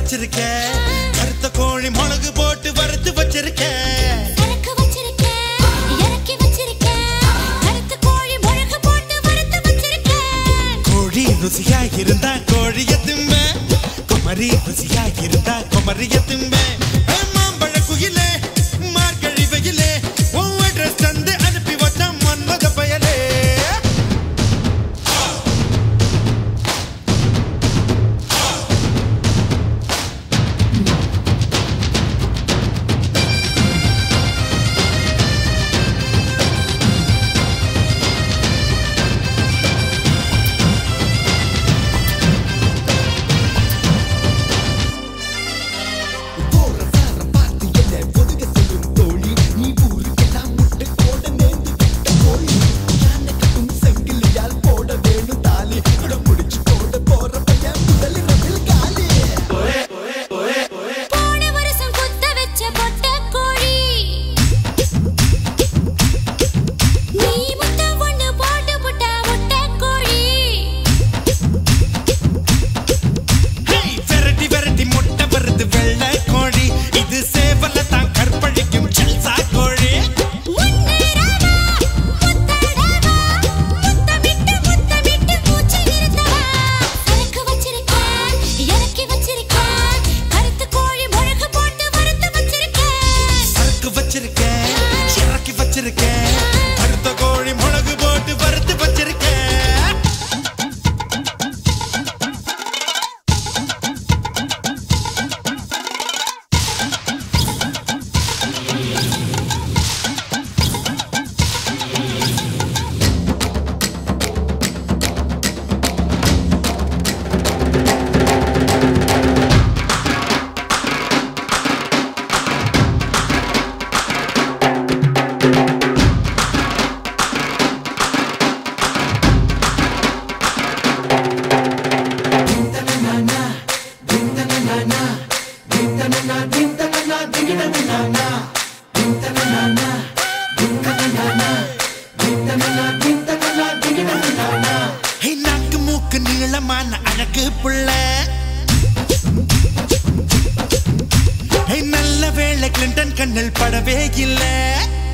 வச்சிருக்க கருத்த கோழி மிளகு போட்டு வறுத்து வச்சிருக்க சரக்கு வச்சிருக்கேன், இறக்கி வச்சிருக்கேன். கருத்து கோழி முழக்கு போட்டு வறுத்து வச்சிருக்கேன். கோழி ருசியா இருந்தா கோழிய திம்ப குமரி ருசியா இருந்தா குமரிய திம்ப மாம்பழ குயிலே மார்கழி வெயிலே உன் அட்ரஸ் தந்து அனுப்பி வச்ச மன்மத பயலே போன வருஷம் குத்த வச்ச பொட்டக் கோழி. நீ முத்தம் ஒண்ணு போட்டு புட்ட முட்டைக் கோழி. ஹேய், விரட்டி விரட்டி முட்டை வருது வெள்ளை கோழி இது சேவல தான் கற்பழிக்கும் செல்சா கோழி முன்னேறவா, முத்தடவா, முத்தமிட்டு முத்தமிட்டு மூச்சு நிறுத்தவா. சரக்கு வச்சிருக்கேன், இறக்கி வச்சிருக்கேன். கருத்து கோழி முழக்கு போட்டு வறுத்து வச்சிருக்கேன். சரக்கு வச்சிருக்கேன் இறக்கி வச்சிருக்கேன் கருத்த கோழி மிளகு போட்டு வறுத்து வச்சிருக்கேன் ஹே, நாக்கு மூக்கு நீளமான அழகு புள்ள ஹே, நல்ல வேளை கிளின்டன் கண்ணில் படவே இல்லை